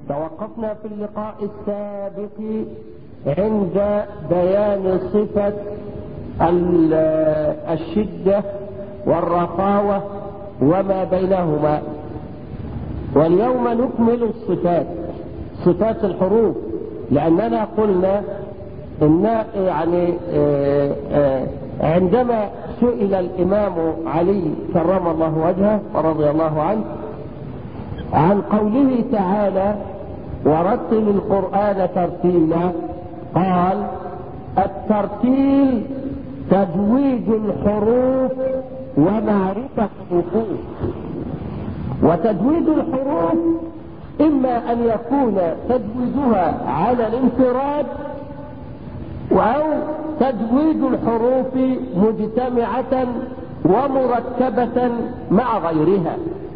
توقفنا في اللقاء السابق عند بيان صفة الشدة والرخاوة وما بينهما واليوم نكمل الصفات صفات الحروف لأننا قلنا إن يعني عندما سئل الإمام علي كرم الله وجهه ورضي الله عنه عن قوله تعالى ورتل القرآن ترتيلا قال الترتيل تجويد الحروف ومعرفة الحروف وتجويد الحروف إما أن يكون تجويدها على الانفراد أو تجويد الحروف مجتمعة ومركبة مع غيرها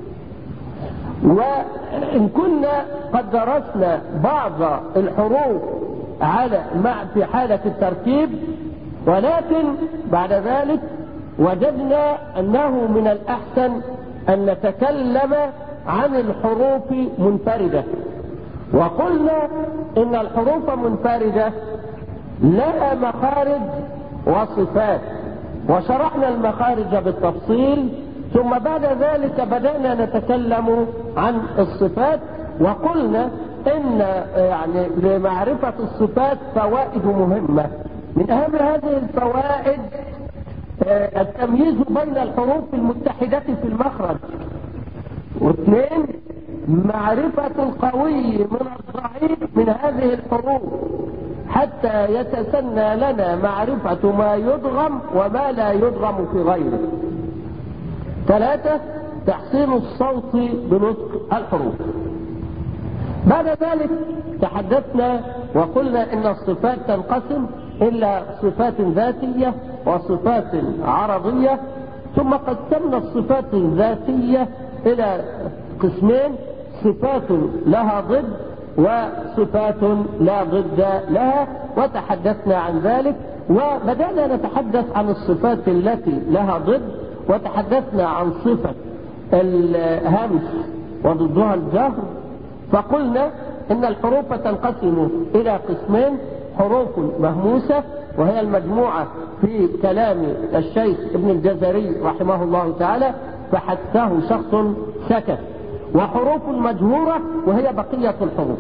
وإن كنا قد درسنا بعض الحروف على مع في حالة التركيب ولكن بعد ذلك وجدنا أنه من الأحسن أن نتكلم عن الحروف منفردة وقلنا إن الحروف منفردة لها مخارج وصفات وشرحنا المخارج بالتفصيل ثم بعد ذلك بدأنا نتكلم عن الصفات وقلنا ان يعني لمعرفة الصفات فوائد مهمة من اهم هذه الفوائد التمييز بين الحروف المتحدة في المخرج واثنين معرفة القوي من الضعيف من هذه الحروف حتى يتسنى لنا معرفة ما يدغم وما لا يدغم في غيره ثلاثة تحسين الصوت بنطق الحروف بعد ذلك تحدثنا وقلنا ان الصفات تنقسم الى صفات ذاتية وصفات عرضية ثم قسمنا الصفات الذاتية الى قسمين صفات لها ضد وصفات لا ضد لها وتحدثنا عن ذلك وبدأنا نتحدث عن الصفات التي لها ضد وتحدثنا عن صفة الهمس وضدها الجهر فقلنا ان الحروف تنقسم الى قسمين حروف مهموسة وهي المجموعة في كلام الشيخ ابن الجزري رحمه الله تعالى فحثه شخص سكت وحروف مجهورة وهي بقية الحروف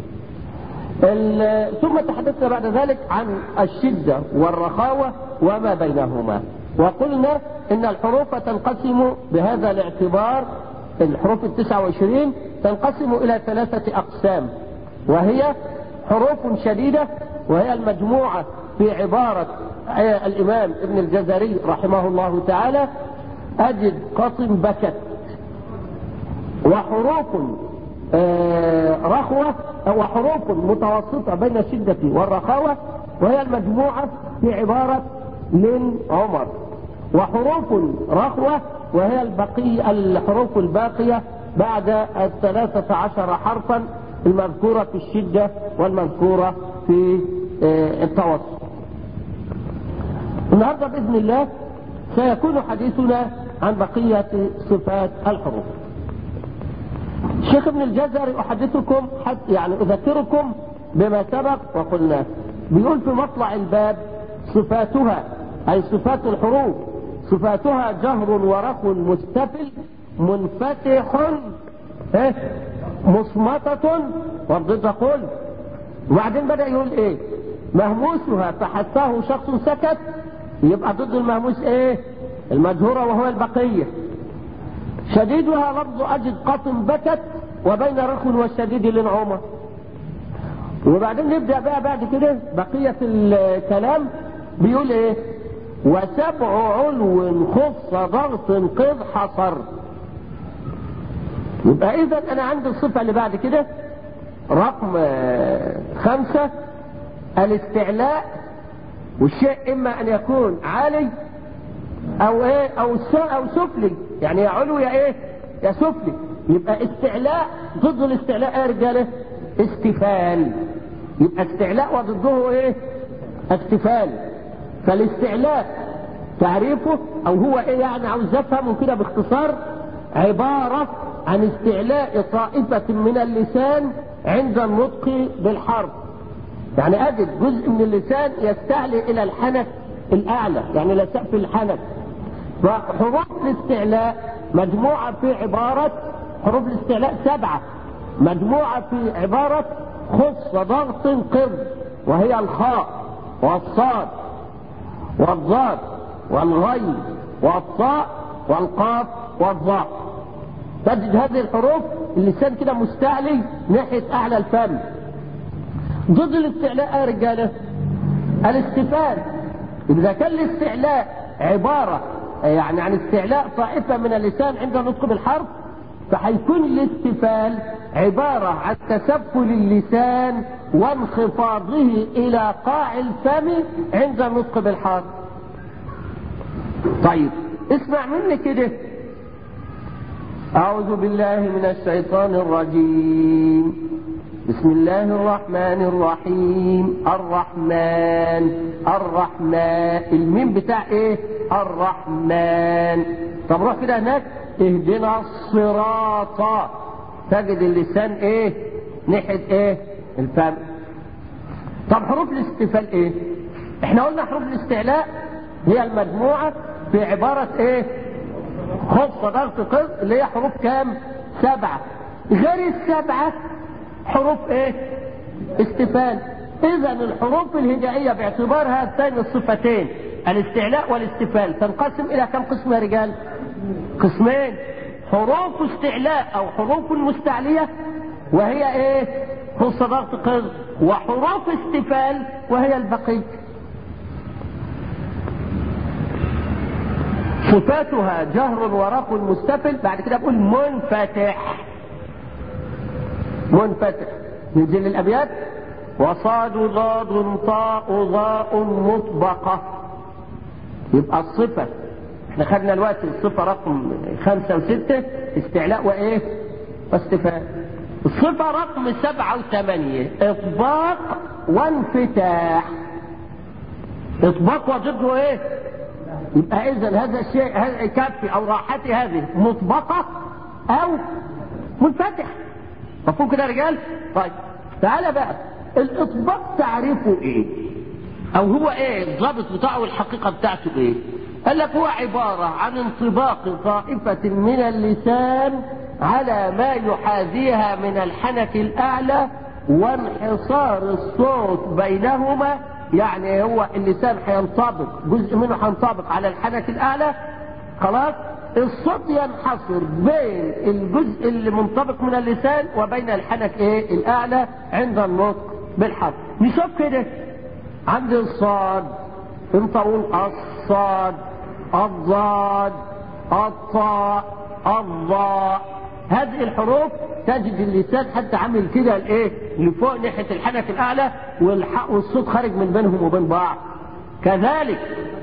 ثم تحدثنا بعد ذلك عن الشدة والرخاوة وما بينهما وقلنا ان الحروف تنقسم بهذا الاعتبار الحروف التسعة وعشرين تنقسم الى ثلاثة اقسام وهي حروف شديدة وهي المجموعة في عبارة الامام ابن الجزري رحمه الله تعالى اجد قطن بكت وحروف رخوة وحروف متوسطة بين الشدة والرخاوة وهي المجموعة في عبارة من عمر وحروف رخوة وهي البقي الحروف الباقية بعد الثلاثة عشر حرفا المذكورة في الشدة والمذكورة في التوسط النهاردة بإذن الله سيكون حديثنا عن بقية صفات الحروف الشيخ ابن الجزري أحدثكم حتى يعني أذكركم بما سبق وقلناه بيقول في مطلع الباب صفاتها أي صفات الحروف صفاتها جهر ورق مستفل منفتح ايه مصمتة والضد قل وبعدين بدأ يقول ايه مهموسها فحثاه شخص سكت يبقى ضد المهموس ايه المجهورة وهو البقية شديدها لفظ أجد قطن بكت وبين رخ والشديد للعمر وبعدين نبدأ بقى بعد كده بقية الكلام بيقول ايه وسبع علو خص ضغط قذ حصر يبقى اذا انا عندي الصفة اللي بعد كده رقم خمسة الاستعلاء والشيء اما ان يكون عالي او ايه او او سفلي يعني يا علو يا ايه يا سفلي يبقى استعلاء ضد الاستعلاء يا رجاله استفال يبقى استعلاء وضده ايه استفال فالاستعلاء تعريفه او هو ايه يعني عاوز افهمه كده باختصار عبارة عن استعلاء طائفة من اللسان عند النطق بالحرف يعني أجد جزء من اللسان يستعلي إلى الحنك الأعلى يعني إلى سقف الحنك وحروف الاستعلاء مجموعة في عبارة حروف الاستعلاء سبعة مجموعة في عبارة خص ضغط قر وهي الخاء والصاد والضاد والغين والطاء والقاف والظاء تجد هذه الحروف اللسان كده مستعلي ناحية أعلى الفم ضد الاستعلاء يا رجالة الاستفال إذا كان الاستعلاء عبارة يعني عن استعلاء طائفة من اللسان عند النطق بالحرف فهيكون الاستفال عبارة عن تسفل اللسان وانخفاضه إلى قاع الفم عند النطق بالحرف طيب اسمع مني كده أعوذ بالله من الشيطان الرجيم بسم الله الرحمن الرحيم الرحمن الرحمن الميم بتاع ايه الرحمن طب روح كده هناك اهدنا الصراط تجد اللسان ايه ناحيه ايه الفم طب حروف الاستفال ايه احنا قلنا حروف الاستعلاء هي المجموعه في عباره ايه خف ضغط قص اللي هي حروف كام سبعه غير السبعه حروف ايه استفال اذا الحروف الهجائيه باعتبار هاتين الصفتين الاستعلاء والاستفال تنقسم الى كم قسم يا رجال قسمين حروف استعلاء او حروف مستعليه وهي ايه خص ضغط قص وحروف استفال وهي البقيه صفاتها جهر ورق مستفل بعد كده بقول منفتح منفتح ننزل الابيات وصاد ضاد طاء ضاء مطبقة يبقى الصفة احنا خدنا الوقت الصفة رقم خمسة وستة استعلاء وايه واستفاء الصفة رقم سبعة وثمانية اطباق وانفتاح اطباق وضده ايه يبقى اذا هذا الشيء هذا كفي او راحتي هذه مطبقة او منفتح مفهوم كده يا رجال طيب تعالى بقى الاطباق تعريفه ايه او هو ايه الضابط بتاعه والحقيقة بتاعته ايه قال لك هو عبارة عن انطباق طائفة من اللسان على ما يحاذيها من الحنك الاعلى وانحصار الصوت بينهما يعني هو اللسان هينطبق جزء منه هينطبق على الحنك الاعلى خلاص الصوت ينحصر بين الجزء اللي منطبق من اللسان وبين الحنك ايه الاعلى عند النطق بالحرف نشوف كده عند الصاد انت قول الصاد الضاد الطاء الضاء هذه الحروف تجد اللسان حتى عامل كده الايه لفوق ناحيه الحنك الاعلى والحق والصوت خارج من بينهم وبين بعض كذلك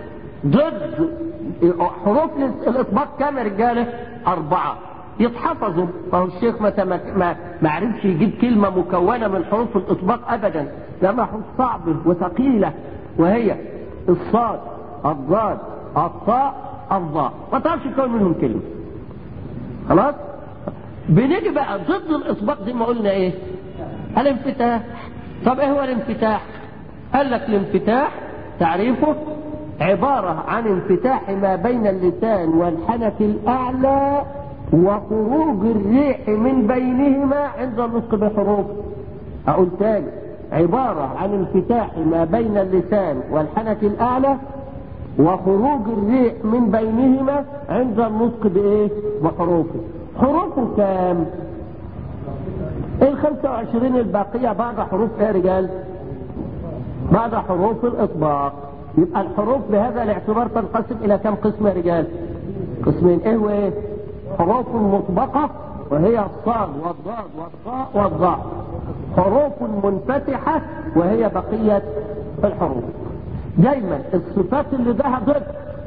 ضد حروف الاطباق كام يا رجاله اربعه يتحفظوا فهو الشيخ متى ما ما ما عرفش يجيب كلمه مكونه من حروف الاطباق ابدا لما حروف صعبه وثقيله وهي الصاد الضاد الطاء الضاء ما تعرفش تكون منهم كلمه خلاص بنيجي بقى ضد الاطباق زي ما قلنا ايه الانفتاح طب ايه هو الانفتاح قال لك الانفتاح تعريفه عبارة عن انفتاح ما بين اللسان والحنك الأعلى وخروج الريح من بينهما عند النطق بحروف أقول تاني عبارة عن انفتاح ما بين اللسان والحنك الأعلى وخروج الريح من بينهما عند النطق بإيه؟ بحروفه حروفه كام؟ ال 25 الباقية بعد حروف ايه يا رجال؟ بعد حروف الإطباق يبقى الحروف بهذا الاعتبار تنقسم إلى كم قسم يا رجال؟ قسمين ايه وايه؟ حروف مطبقة وهي الصاد والضاد والطاء والضاء حروف منفتحة وهي بقية الحروف دايما الصفات اللي لها ضد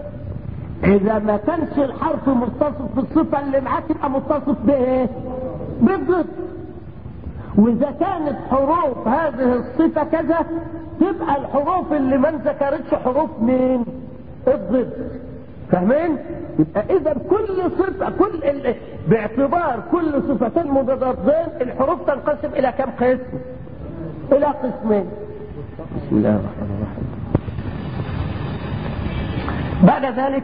اذا ما كانش الحرف متصف بالصفة اللي معاك يبقى متصف بايه بالضد واذا كانت حروف هذه الصفة كذا تبقى الحروف اللي ما ذكرتش حروف مين الضد فاهمين يبقى اذا كل صفة كل ال... باعتبار كل صفتين متضادين الحروف تنقسم الى كم قسم الى قسمين بسم الله الرحمن الرحيم بعد ذلك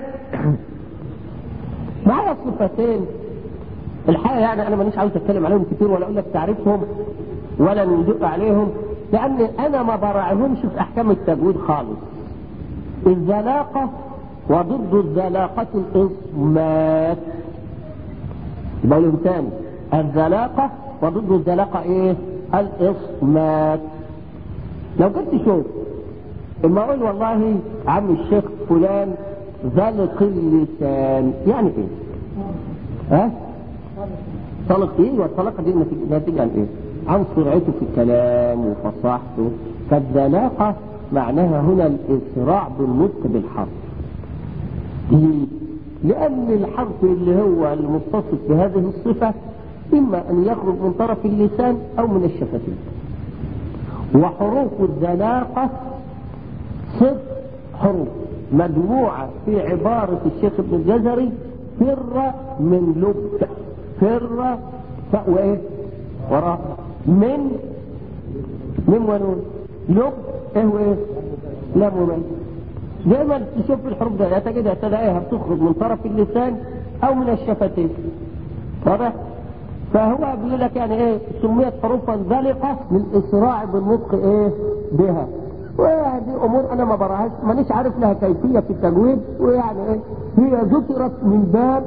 معايا صفتين الحقيقة يعني انا مانيش عاوز اتكلم عليهم كتير ولا اقول لك تعريفهم ولا ندق عليهم لان انا ما براعيهمش في احكام التجويد خالص الزلاقة وضد الزلاقة الإصمات يبقى لهم تاني الزلاقة وضد الزلاقة ايه الإصمات لو كنت تشوف اما اقول والله عم الشيخ فلان زلق اللسان يعني ايه ها طلق ايه والطلاقة دي نتيجة عن ايه عن سرعته في الكلام وفصاحته فالزلاقة معناها هنا الإسراع بالنطق بالحرف ليه؟ لأن الحرف اللي هو المتصف بهذه الصفة إما أن يخرج من طرف اللسان أو من الشفتين وحروف الزلاقة ست حروف مجموعة في عبارة الشيخ ابن الجزري فر من لب فر ف وايه وراء من من ونون لب ايه وايه لام ومن دايما تشوف الحروف ده تجدها تلاقيها بتخرج من طرف اللسان او من الشفتين واضح فهو بيقول لك يعني ايه سميت حروفا ذلقه للاسراع بالنطق ايه بها وهذه امور انا ما براهاش مانيش عارف لها كيفيه في التجويد ويعني ايه هي ذكرت من باب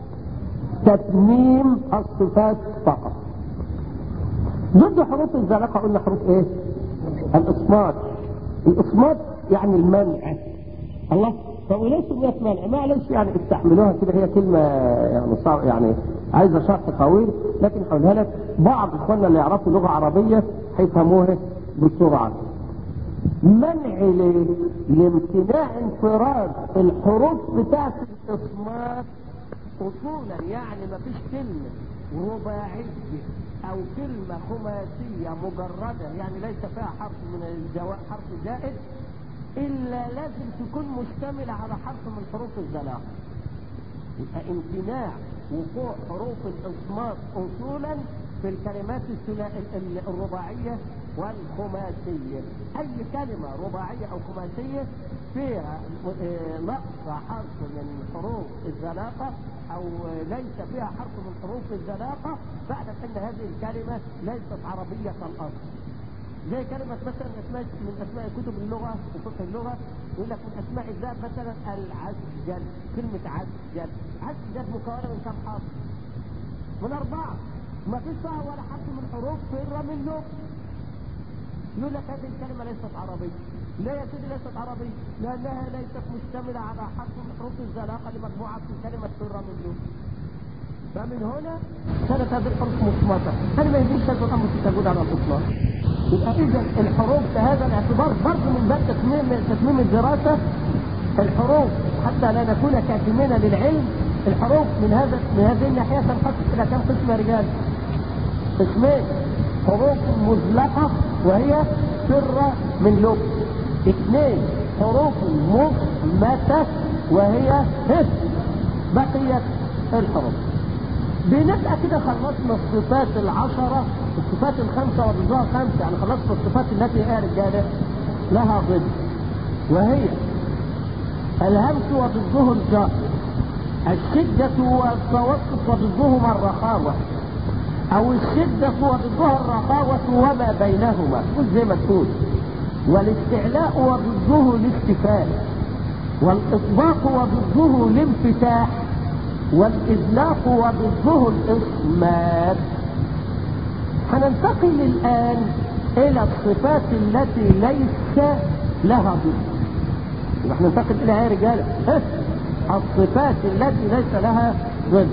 تتميم الصفات فقط ضد حروف الزلقه قلنا حروف ايه الاصمات الاصمات يعني المنع الله طب وليه سميت منع معلش يعني استحملوها كده هي كلمة يعني صعب يعني عايزة شرح طويل لكن هقولها لك بعض اخواننا اللي يعرفوا لغة عربية هيفهموها بسرعة منع ليه؟ لامتناع انفراد الحروف بتاعت الاصمات اصولا يعني ما فيش كلمة رباعية او كلمة خماسية مجردة يعني ليس فيها حرف من الجواء حرف زائد الا لازم تكون مشتملة على حرف من حروف الزلاقة يبقى امتناع وقوع حروف الاصمات اصولا في الكلمات الرباعية والخماسية اي كلمة رباعية او خماسية فيها نقص حرف من حروف الزلاقة او ليس فيها حرف من حروف الزلاقة فاعلم ان هذه الكلمة ليست عربية الاصل زي كلمة مثلا اسماء من اسماء كتب اللغة وفقه اللغة يقول لك من اسماء الذات مثلا العسجل كلمة عسجل عسجل مكونة من كم حرف؟ من أربعة ما فيش فيها ولا حرف من حروف فر منه يقول لك هذه الكلمة ليست عربية لا يا سيدي ليست عربية لأنها ليست مشتملة على حرف من حروف الزلاقة لمجموعة من كلمة فر منه فمن هنا كانت هذه الحروف مصمتة هل ما يجيش هذا الأمر في تجود على الإطلاق يبقى إذا الحروف بهذا الاعتبار برضه من باب تتميم تتميم الدراسة الحروف حتى لا نكون كاتمين للعلم الحروف من هذا من هذه الناحية تنقسم إلى كم قسم يا رجال؟ قسمين حروف مزلقة وهي سر من لب اثنين حروف مخمسة وهي هس بقية الحروف بنبقى كده خلصنا الصفات العشرة الصفات الخمسة وضدها خمسة يعني خلصنا الصفات التي هي رجالة لها ضد وهي الهمس وضده الجار الشدة والتوسط وضدهما الرخاوة او الشدة وضدها الرخاوة وما بينهما قل زي ما تقول والاستعلاء وضده الاستفال والاطباق وضده الانفتاح والإذلاق وضده الإصمات هننتقل الآن إلى الصفات التي ليس لها ضد يبقى هننتقل إلى يا رجالة الصفات التي ليس لها ضد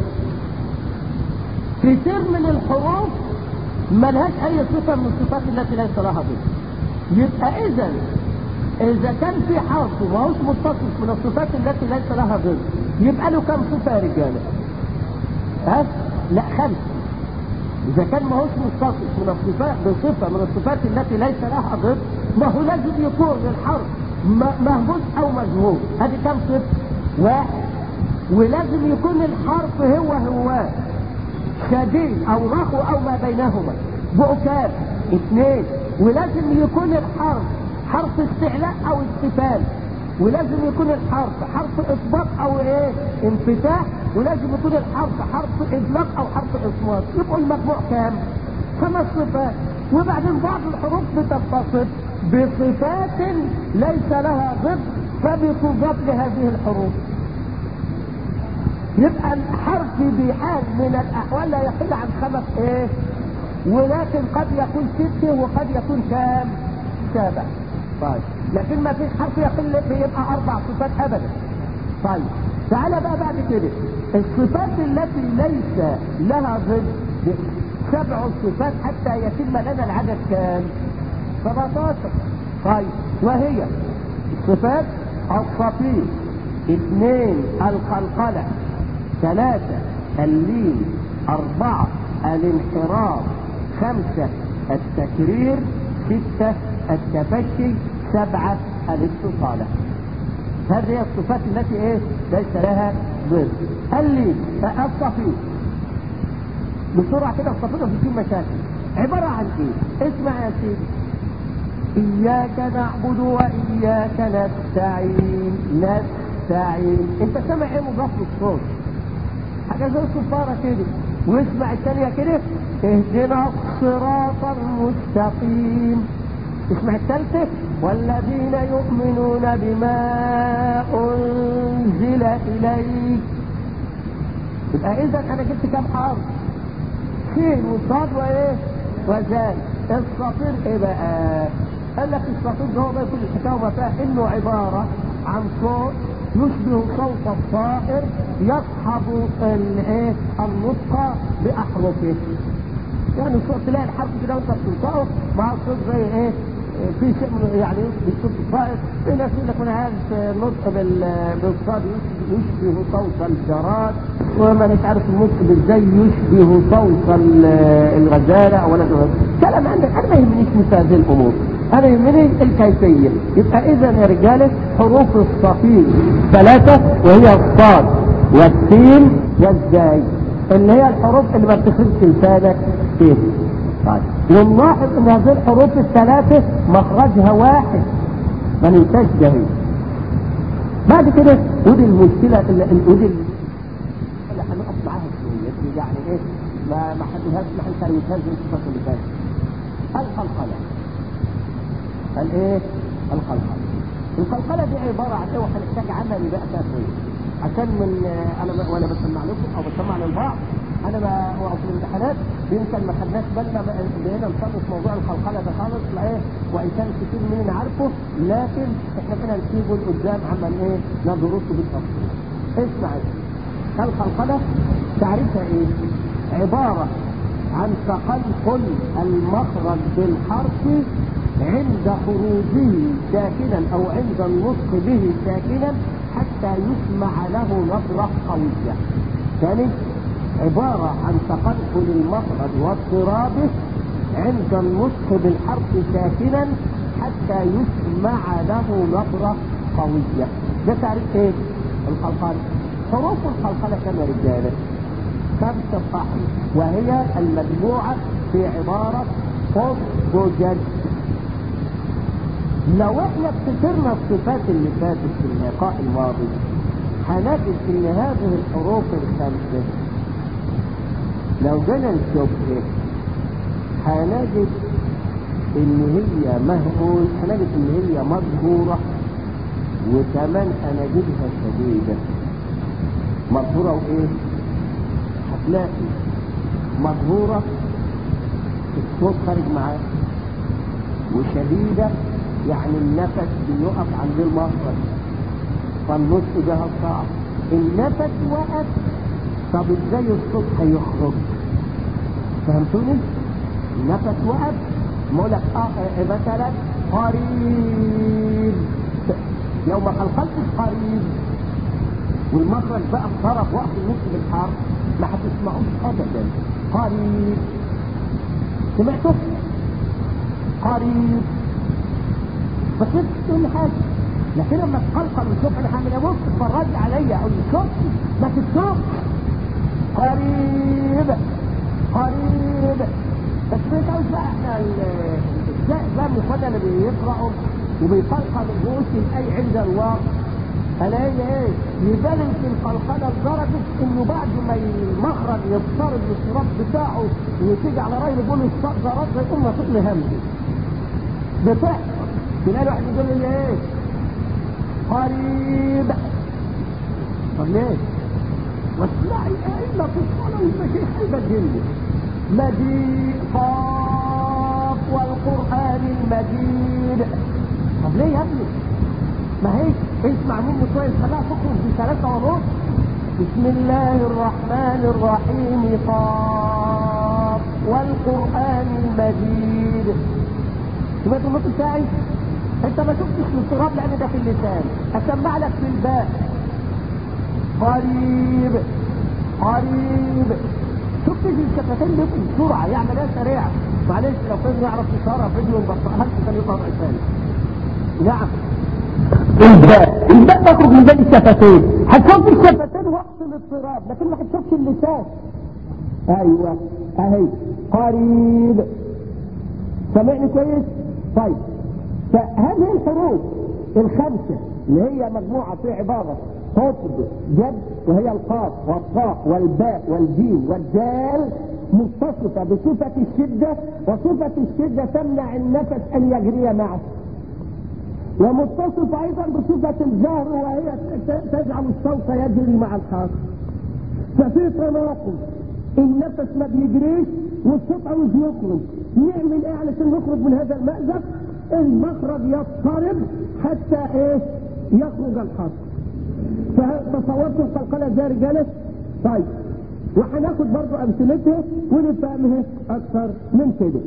كتير من الحروف ملهاش أي صفة من الصفات التي ليس لها ضد يبقى إذا إذا كان في حرف وماهوش متصف من الصفات التي ليس لها ضد يبقى له كم صفة يا رجالة ها لا خمسة إذا كان ما هوش متصف من الصفات بصفة من الصفات التي ليس لها ضد ما هو لازم يكون للحرف مهموس أو مجهول هذه كم صفة؟ واحد ولازم يكون الحرف هو هو شديد او رخو او ما بينهما بؤكاب اثنين ولازم يكون الحرف حرف استعلاء او استفال ولازم يكون الحرف حرف اطباق او ايه انفتاح ولازم يكون الحرف حرف اطلاق او حرف اصمات يبقوا المجموع كام خمس صفات وبعدين بعض الحروف بتتصف بصفات ليس لها ضد فبتضاف لهذه الحروف يبقى الحرف بحال من الاحوال لا يقل عن خمس ايه ولكن قد يكون ستة وقد يكون كام سابع طيب لكن ما فيش حرف يقل بيبقى اربع صفات ابدا طيب تعالى بقى بعد كده الصفات التي ليس لها ضد سبع صفات حتى يتم لنا العدد كام 17 طيب وهي الصفات الصفير اثنين القلقلة ثلاثة اللين أربعة الانحراف خمسة التكرير ستة التفشي سبعة الاتصالة هذه هي الصفات التي ايه ليس لها ضد اللين الصفير بسرعة كده الصفير في مشاكل عبارة عن ايه اسمع يا سيدي إياك نعبد وإياك نستعين نستعين أنت سامع إيه مضاف للصوت حاجة زي الصفارة كده واسمع الثانية كده اهدنا الصراط المستقيم اسمع الثالثة والذين يؤمنون بما أنزل إليك يبقى إذا أنا جبت كام حرف؟ سين وصاد وإيه؟ وزال الصفير إيه بقى؟ قال لك الصفير ده هو بقى كل الحكايه وما فيها انه عباره عن صوت يشبه صوت الطائر يصحب الايه النطق باحرفه يعني الصوت تلاقي الحرف كده وانت بتنطقه مع الصوت زي ايه في شيء من يعني يشبه صوت الطائر في ناس يقول لك انا عارف النطق بالصاد يشبه صوت الجراد وما مش عارف النطق ازاي يشبه صوت الغزاله ولا كلام عندك انا ما يهمنيش مثل هذه الامور انا يهمني الكيفية يبقى اذا يا رجالة حروف الصفير ثلاثة وهي الصاد والسين والزاي اللي هي الحروف اللي ما بتخرجش لسانك فيه طيب ونلاحظ ان هذه الحروف الثلاثة مخرجها واحد ما ننساش ده بعد كده ودي المشكلة اللي ودي اللي هنقف معاها شوية يعني ايه ما ما حدهاش ما هنكروتهاش من الصفات اللي فاتت القلقلة الايه القلقلة القلقلة دي عبارة عن ايه وهنحتاج عملي بقى فيها شوية عشان من انا وانا بسمع لكم او بسمع للبعض انا بقف في الامتحانات يمكن ما خدناش بالنا بقينا نخلص موضوع القلقله ده خالص لا ايه وان كان كتير مننا عارفه لكن احنا كده نسيبه لقدام عمل ايه ندرسه بالتفصيل اسمع القلقله تعريفها ايه عباره عن تقلقل المخرج بالحرف عند خروجه ساكنا او عند النطق به ساكنا حتى يسمع له نبرة قوية ثاني عبارة عن تقلقل المخرج واضطرابه عند النطق بالحرف ساكنا حتى يسمع له نبرة قوية ده تعريف ايه القلقلة حروف القلقلة كما رجالة خمسة أحرف وهي المجموعة في عبارة فضجج لو احنا افتكرنا الصفات اللي فاتت في اللقاء الماضي هنجد ان هذه الحروف الخمسة لو جينا نشوفها هنجد ان هي مهمول هنجد ان هي مظهورة وكمان هنجدها شديدة مظهورة وايه هتلاقي مظهورة الصوت خارج معاه وشديدة يعني النفس بيقف عند المخرج فالنطق ده صعب النفس وقف طب ازاي الصوت هيخرج فهمتوني النفس وقف بقول لك اه مثلا قريب لو ما خلقتش قريب والمخرج بقى انضرب وقت النص بالحرف ما هتسمعوش ابدا قريب سمعتوا قريب بس تقول حاجة لكن لما تقلقل وتشوف انا هعمل ابص تتفرج عليا او تشوف ما تشوف قريب قريب بس ما تعرف بقى احنا ازاي بقى من اخواننا اللي بيقرأوا وبيقلقل الرؤوس الاي عند الله الاقي ايه يبالغ في القلقلة لدرجة انه بعد ما المخرج يضطرب الصراط بتاعه وتيجي على رايه يقول الصوت ده رد يقوم ناطق لي همزه بتحصل تلاقي واحد يقول لي ايه قريب طب ليه؟ واسمعي ائمة في الصلاة والمشايخ البديل مجيد قاف والقرآن المجيد طب ليه يا ابني؟ ما هي اسمع مني كويس خلاها تخرج بثلاثة ونص بسم الله الرحمن الرحيم قاف والقرآن المجيد سمعت النص بتاعي؟ انت ما شفتش الاضطراب لان ده في اللسان اسمع لك في الباء قريب قريب شفت الشفتين بيكون بسرعه يعمل ايه سريع معلش لو كان يعرف يشارع فيديو مبطئها كان يطلع ثاني نعم الباء الباء تخرج من بين الشفتين هتشوف الشفتين وقت الاضطراب لكن ما هتشوفش اللسان ايوه اهي قريب سامعني كويس طيب فهذه الحروف الخمسة اللي هي مجموعة في عبارة قطب جد وهي القاف والطاء والباء والجيم والدال متصفة بصفة الشدة وصفة الشدة تمنع النفس أن يجري معه ومتصفة أيضا بصفة الجهر وهي تجعل الصوت يجري مع الحرف ففي تناقض النفس ما بيجريش والصوت عاوز يخرج نعمل ايه علشان نخرج من هذا المأزق المخرج يضطرب حتى ايه يخرج الحرف فتصورت القلقلة زي رجالة طيب وهناخد برضو امثلتها ونفهمها اكثر من كده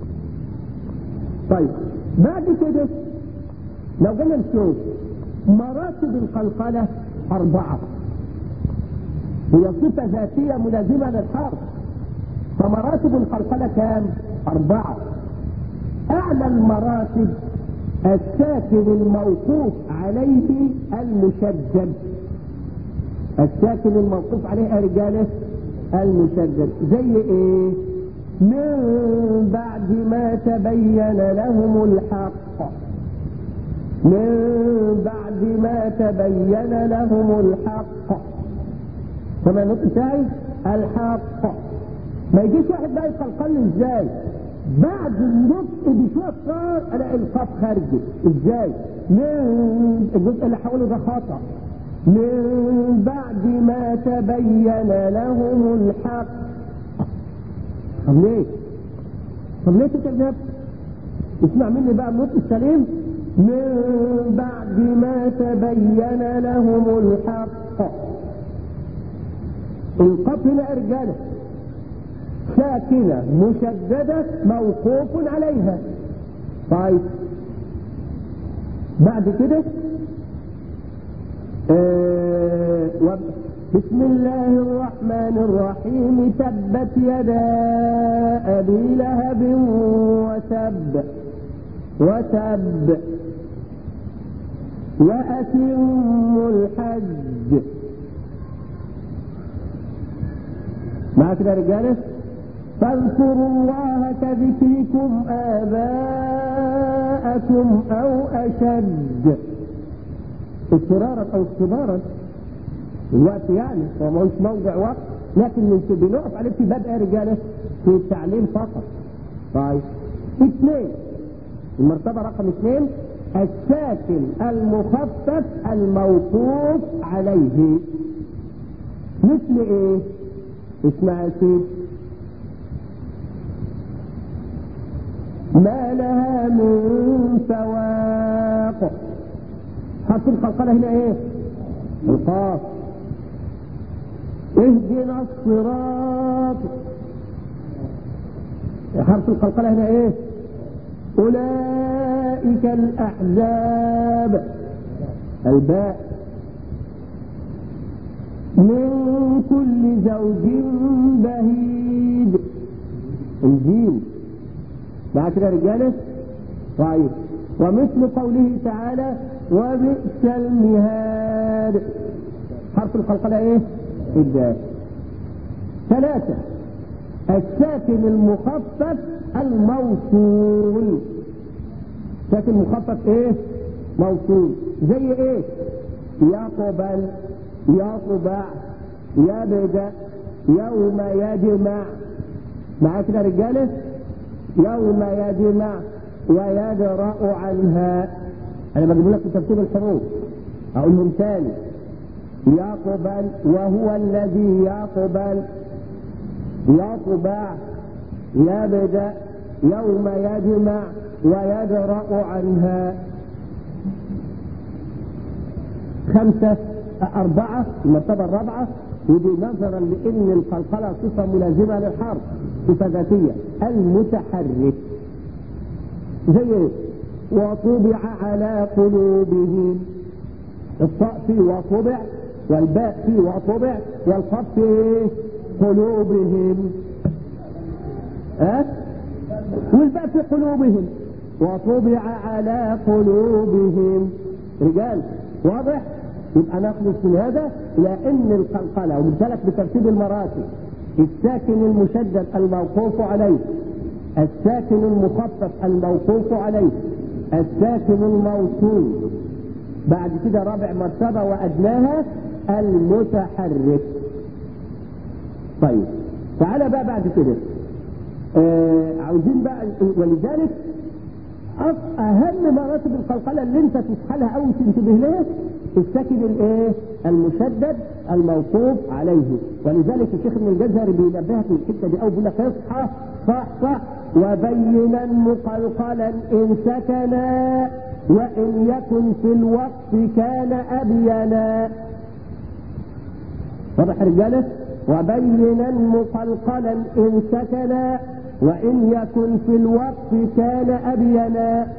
طيب بعد كده لو جينا نشوف مراتب القلقلة اربعة هي صفة ذاتية ملازمة للحرف فمراتب القلقلة كام اربعة اعلى المراتب الساكن الموقوف عليه المشدد الساكن الموقوف عليه يا رجاله المشدد زي ايه من بعد ما تبين لهم الحق من بعد ما تبين لهم الحق كما نطق بتاعي الحق ما يجيش واحد بقى يقلقل ازاي بعد النطق بشوية صار الاقي القاف خارجه ازاي من الجزء اللي حوله ده خطأ من بعد ما تبين لهم الحق طب ليه طب ليه تكذب اسمع مني بقى النطق السليم من بعد ما تبين لهم الحق القاف هنا رجاله ساكنة مشددة موقوف عليها طيب بعد كده آه بسم الله الرحمن الرحيم تبت يدا أبي لهب وتب وتب وأتم الحج معك كده يا رجاله فاذكروا الله كذكركم آباءكم أو أشد اضطرارا أو اختبارا الوقت يعني هو مش موضع وقت لكن من بنقف عليه في باب يا رجاله في التعليم فقط طيب اثنين المرتبة رقم اثنين الساكن المخفف الموقوف عليه مثل ايه اسمع يا سيدي ما لها من سواق حرف القلقلة هنا ايه القاف اهدنا الصراط حرف القلقلة هنا ايه اولئك الاحزاب الباء من كل زوج بهيج الجيم معاك كده يا رجاله طيب ومثل قوله تعالى وبئس المهاد حرف القلقلة ايه الدال ثلاثة الساكن المخفف الموصول ساكن مخفف ايه موصول زي ايه يقبل يطبع يبدأ يوم يجمع معاك كده رجاله يوم يجمع ويدرأ عنها انا بجيب لك ترتيب الحروف اقولهم تاني يقبل وهو الذي يقبل يطبع يبدأ يوم يجمع ويدرأ عنها خمسة أربعة المرتبة الرابعة ودي نظرا لأن القلقلة صفة ملازمة للحرف صفة ذاتية المتحرك زي وطبع على قلوبهم الطاء فيه وطبع والباء فيه وطبع والقاف فيه قلوبهم ها أه؟ والباء في قلوبهم وطبع على قلوبهم رجال واضح يبقى نخلص من هذا الى ان القلقله وبالتالي بترتيب المراتب الساكن المشدد الموقوف عليه الساكن المخفف الموقوف عليه الساكن الموصول بعد كده رابع مرتبه وادناها المتحرك طيب تعالى بقى بعد كده آه عاوزين بقى ولذلك اهم مراتب القلقله اللي انت تصحى لها او تنتبه لها الساكن الايه المشدد الموقوف عليه ولذلك الشيخ ابن الجزري بينبهك من الحته دي او بيقول لك اصحى صح صح وبينا مقلقلا ان سكنا وان يكن في الوقت كان ابينا واضح رجاله وبينا مقلقلا ان سكنا وإن يكن في الوقت كان أبينا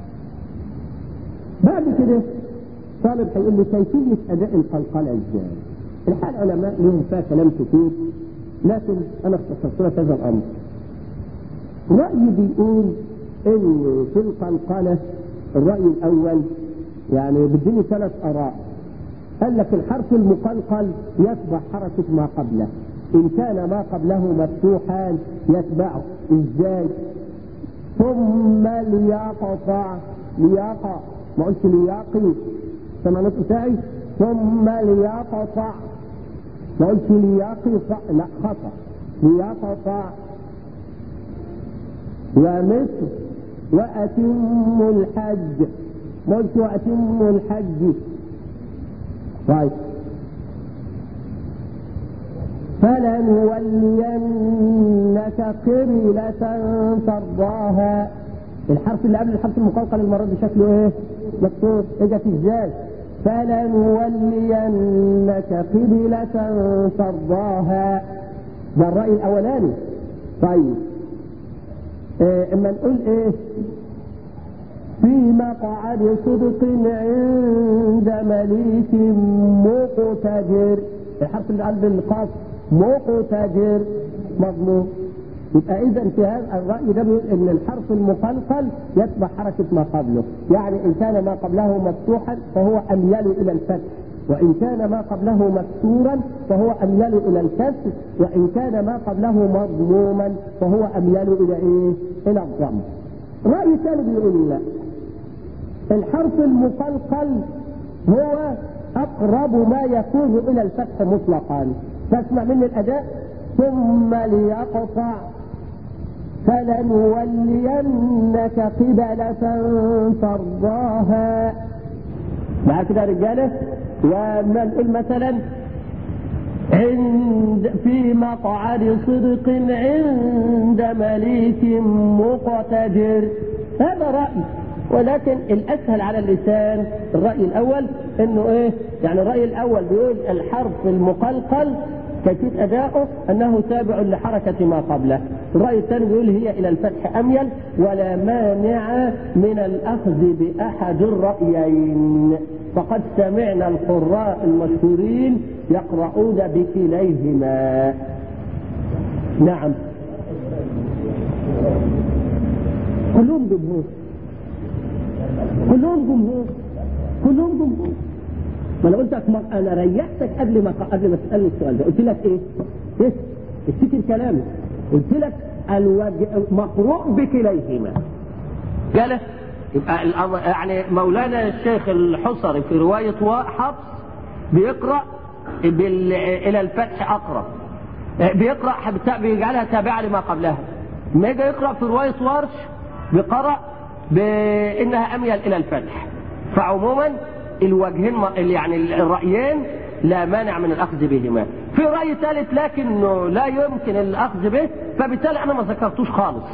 بعد كده طالب هيقول لي كيفية أداء القلقلة إزاي؟ الحال علماء لهم فيها كلام كتير لكن أنا اختصرت لك هذا الأمر. رأيي بيقول إن في القلقلة الرأي الأول يعني بديني ثلاث آراء. قال لك الحرف المقلقل يتبع حركة ما قبله. إن كان ما قبله مفتوحا يتبعه إزاي ثم ليقطع ليقع ما قلت لياقي سمعنات بتاعي ثم ليقطع ما قلت لياقي لا خطأ ليقطع ومثل وأتم الحج ما قلت وأتم الحج طيب فلنولينك قبلة ترضاها الحرف اللي قبل الحرف المقلقل المرة دي شكله ايه؟ مكتوب اجت ازاي؟ فلنولينك قبلة ترضاها ده الرأي الأولاني طيب إيه اما نقول ايه؟ في مقعد صدق عند مليك مقتدر الحرف اللي قبل القاف مقتدر مضمون يبقى اذا في هذا الراي ده بيقول ان الحرف المقلقل يتبع حركه ما قبله يعني ان كان ما قبله مفتوحا فهو اميل الى الفتح وان كان ما قبله مكسورا فهو اميل الى الكسر وان كان ما قبله مضموما فهو اميل الى ايه الى الضم راي ثاني بيقول لا الحرف المقلقل هو اقرب ما يكون الى الفتح مطلقا تسمع مني الاداء ثم ليقطع فلنولينك قبلة ترضاها مع كده يا رجاله وما نقول مثلا عند في مقعد صدق عند مليك مقتدر هذا رأي ولكن الاسهل على اللسان الراي الاول انه ايه يعني الراي الاول بيقول الحرف المقلقل كيفيه اداؤه انه تابع لحركه ما قبله الراي الثاني بيقول هي الى الفتح اميل ولا مانع من الاخذ باحد الرايين فقد سمعنا القراء المشهورين يقرؤون بكليهما نعم كلهم جمهور كلهم جمهور كلهم جمهور ما انا قلت لك ما انا ريحتك قبل ما قبل ما تسالني السؤال ده قلت لك ايه؟ ايه؟ افتكر كلامي قلت لك الوجه مقروء بكليهما قال يبقى الأمر يعني مولانا الشيخ الحصري في رواية حفص بيقرأ بال... إلى الفتح أقرب بيقرأ بيجعلها تابعة لما قبلها ما يجي يقرأ في رواية ورش بقرأ بإنها أميل إلى الفتح فعموما الوجهين يعني الرأيين لا مانع من الأخذ بهما في رأي ثالث لكنه لا يمكن الأخذ به فبالتالي أنا ما ذكرتوش خالص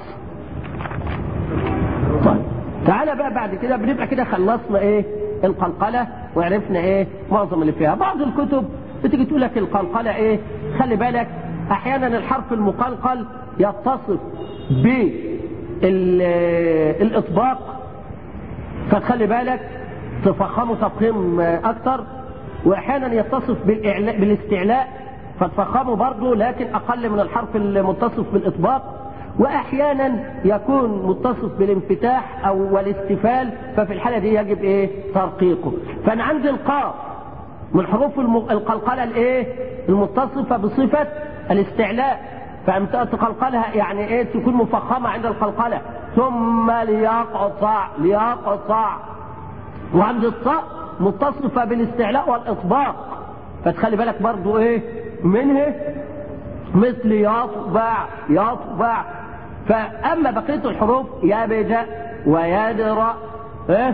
طيب تعالى بقى بعد كده بنبقى كده خلصنا ايه القلقلة وعرفنا ايه معظم اللي فيها بعض الكتب بتيجي تقول لك القلقلة ايه خلي بالك احيانا الحرف المقلقل يتصف بالاطباق فتخلي بالك تفخمه تفخيم اكتر واحيانا يتصف بالاستعلاء فتفخمه برضه لكن اقل من الحرف المتصف بالاطباق واحيانا يكون متصف بالانفتاح او والاستفال ففي الحالة دي يجب ايه ترقيقه فانا عندي القاف من حروف القلقلة الايه المتصفة بصفة الاستعلاء فأنت تقلقلها يعني ايه تكون مفخمة عند القلقلة ثم ليقطع ليقطع وعند الطاء متصفة بالاستعلاء والإطباق فتخلي بالك برضو ايه منه مثل يطبع يطبع فأما بقية الحروف يبدأ ويدرأ إيه؟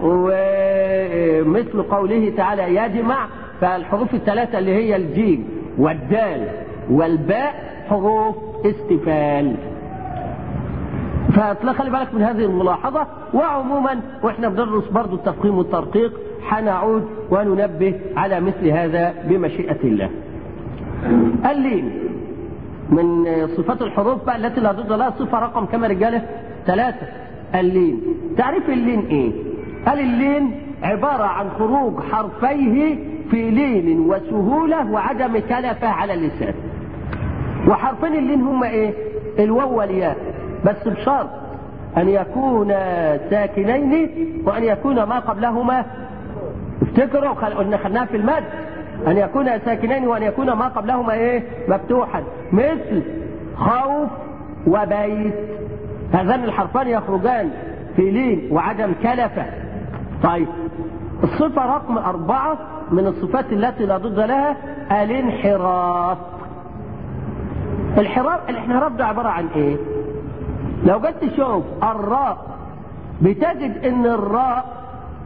ومثل قوله تعالى يجمع فالحروف الثلاثة اللي هي الجيم والدال والباء حروف استفال فخلي بالك من هذه الملاحظة وعموما واحنا بندرس برضو التفخيم والترقيق حنعود وننبه على مثل هذا بمشيئة الله اللين من صفات الحروف بقى التي لا ضد لها صفة رقم كم رجالة ثلاثة اللين تعريف اللين ايه قال اللين عبارة عن خروج حرفيه في لين وسهولة وعدم كلفة على اللسان وحرفين اللين هما ايه الواو والياء بس بشرط ان يكون ساكنين وان يكون ما قبلهما افتكروا قلنا خدناها في المد أن يكون ساكنين وأن يكون ما قبلهما إيه مفتوحا مثل خوف وبيت هذان الحرفان يخرجان في لين وعدم كلفة طيب الصفة رقم أربعة من الصفات التي لا ضد لها الانحراف الحراف الانحراف ده عبارة عن ايه لو جيت تشوف الراء بتجد ان الراء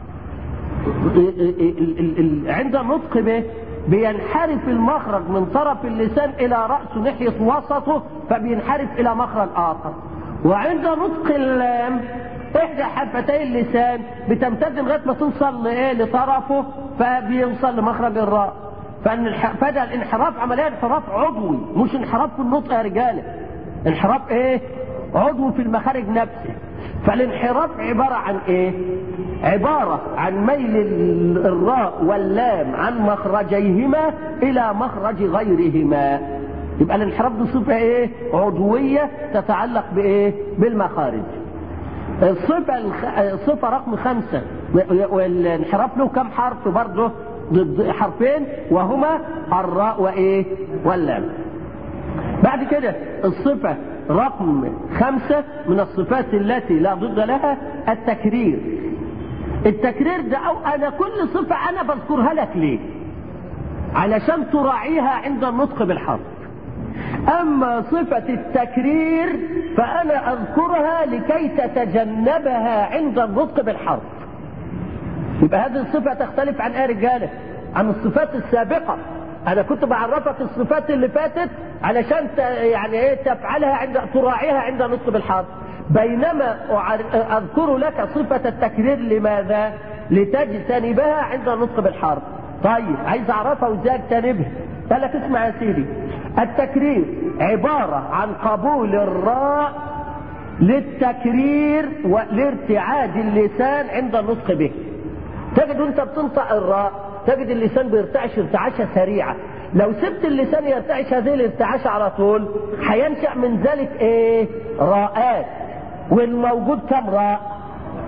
عند النطق به بينحرف المخرج من طرف اللسان الى رأسه ناحية وسطه فبينحرف الى مخرج اخر وعند نطق اللام احدى حفتي اللسان بتمتد لغايه ما توصل لايه لطرفه فبيوصل لمخرج الراء فده الانحراف عمليه انحراف عضوي مش انحراف في النطق يا رجاله انحراف ايه عضوي في المخارج نفسه فالانحراف عبارة عن ايه عبارة عن ميل الراء واللام عن مخرجيهما الى مخرج غيرهما يبقى الانحراف دي صفة ايه عضوية تتعلق بايه بالمخارج الصفة الصفة رقم خمسة والانحراف له كم حرف برضه ضد حرفين وهما الراء وايه واللام بعد كده الصفة رقم خمسة من الصفات التي لا ضد لها التكرير التكرير ده أو أنا كل صفة أنا بذكرها لك ليه علشان تراعيها عند النطق بالحرف أما صفة التكرير فأنا أذكرها لكي تتجنبها عند النطق بالحرف يبقى هذه الصفة تختلف عن ايه رجاله عن الصفات السابقة انا كنت بعرفك الصفات اللي فاتت علشان يعني ايه تفعلها عند تراعيها عند نطق بالحرف بينما اذكر لك صفة التكرير لماذا لتجتنبها عند النطق بالحرف طيب عايز اعرفها وازاي اجتنبها قال لك اسمع يا سيدي التكرير عبارة عن قبول الراء للتكرير ولارتعاد اللسان عند النطق به تجد انت بتنطق الراء تجد اللسان بيرتعش ارتعاشة سريعة لو سبت اللسان يرتعش هذه الارتعاشة على طول هينشأ من ذلك ايه راءات والموجود كم راء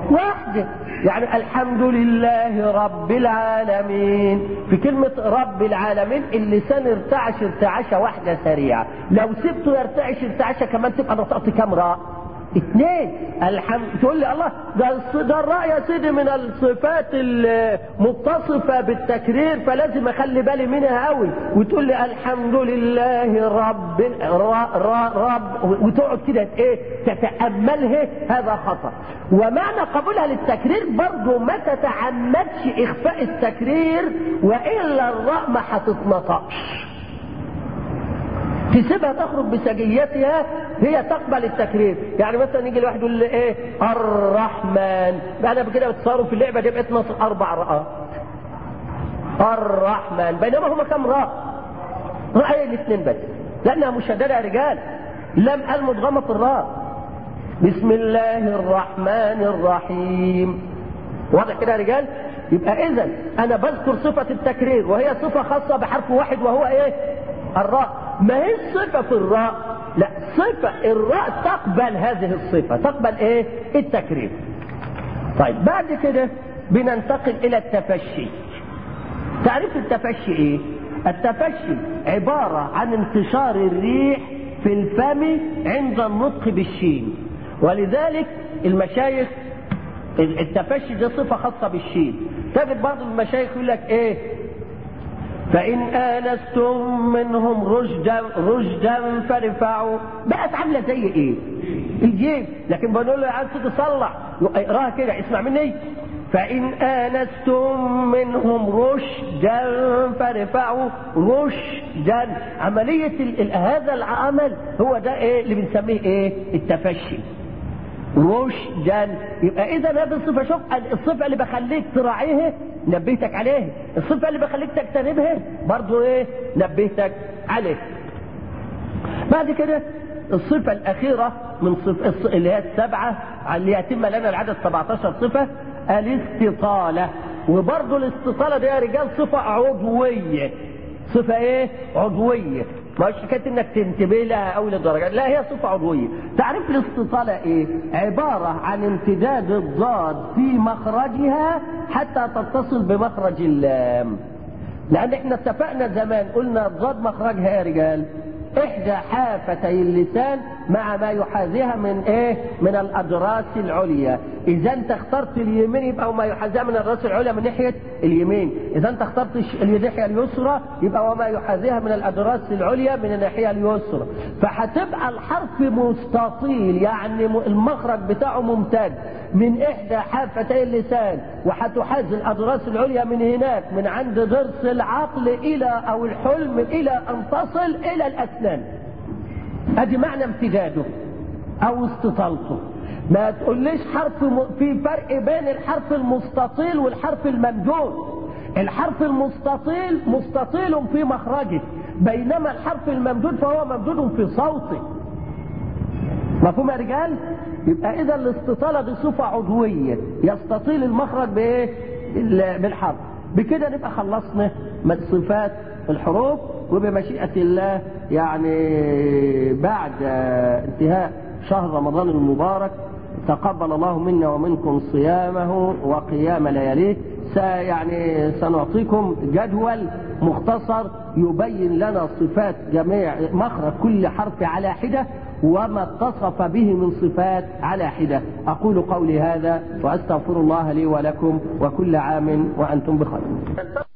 واحدة يعني الحمد لله رب العالمين في كلمة رب العالمين اللسان ارتعش ارتعشة واحدة سريعة لو سبته يرتعش ارتعشة كمان تبقى نطقت كام راء اثنين الحمد تقول لي الله ده ده الراء يا سيدي من الصفات المتصفة بالتكرير فلازم اخلي بالي منها قوي وتقول لي الحمد لله رب را را رب وتقعد كده ايه تتأملها هذا خطأ ومعنى قبولها للتكرير برضه ما تتعمدش اخفاء التكرير والا الراء ما هتتنطقش تسيبها تخرج بسجيتها هي تقبل التكرير يعني مثلا يجي الواحد يقول لي ايه الرحمن انا بكده بتصاروا في اللعبه دي بقت نص اربع راءات الرحمن بينما هما كم راء راي الاثنين بس لانها مشدده يا رجال لم المدغمه في الراء بسم الله الرحمن الرحيم واضح كده يا رجال يبقى اذا انا بذكر صفه التكرير وهي صفه خاصه بحرف واحد وهو ايه الراء ما هي الصفة في الراء لا صفة الراء تقبل هذه الصفة تقبل ايه التكريم طيب بعد كده بننتقل الى التفشي تعريف التفشي ايه التفشي عبارة عن انتشار الريح في الفم عند النطق بالشين ولذلك المشايخ التفشي دي صفة خاصة بالشين تجد بعض المشايخ يقول لك ايه فإن آنستم منهم رشدا رشدا فارفعوا بقت عاملة زي ايه الجيب لكن بنقول له يا عم تصلح اقراها كده اسمع مني فإن آنستم منهم رشدا فارفعوا رشدا عملية هذا العمل هو ده ايه اللي بنسميه ايه التفشي رشدا يبقى اذا هذه الصفه شوف الصفه اللي بخليك تراعيها نبهتك عليها الصفه اللي بخليك تجتنبها برضو ايه نبهتك عليها بعد كده الصفة الأخيرة من صف... اللي هي السبعة اللي يتم لنا العدد 17 صفة الاستطالة وبرضه الاستطالة دي يا رجال صفة عضوية صفة ايه؟ عضوية مش حكايه انك تنتبه لها او للدرجه لا هي صفه عضويه تعريف الاستطاله ايه عباره عن امتداد الضاد في مخرجها حتى تتصل بمخرج اللام لان احنا اتفقنا زمان قلنا الضاد مخرجها يا رجال احدى حافتي اللسان مع ما يحاذيها من ايه من الادراس العليا اذا انت اخترت اليمين يبقى وما يحاذيها من الادراس العليا من ناحيه اليمين اذا انت اخترت الناحيه اليسرى يبقى وما يحاذيها من الادراس العليا من الناحيه اليسرى فهتبقى الحرف مستطيل يعني المخرج بتاعه ممتد من احدى حافتي اللسان وهتحاذي الادراس العليا من هناك من عند ضرس العقل الى او الحلم الى ان تصل الى الاسنان ادي معنى امتداده او استطالته ما تقوليش حرف م... في فرق بين الحرف المستطيل والحرف الممدود الحرف المستطيل مستطيل في مخرجه بينما الحرف الممدود فهو ممدود في صوته مفهوم يا رجال يبقى اذا الاستطاله دي صفه عضويه يستطيل المخرج بايه بالحرف بكده نبقى خلصنا صفات الحروف وبمشيئة الله يعني بعد انتهاء شهر رمضان المبارك تقبل الله منا ومنكم صيامه وقيام لياليه يعني سنعطيكم جدول مختصر يبين لنا صفات جميع مخرج كل حرف على حدة وما اتصف به من صفات على حدة أقول قولي هذا وأستغفر الله لي ولكم وكل عام وأنتم بخير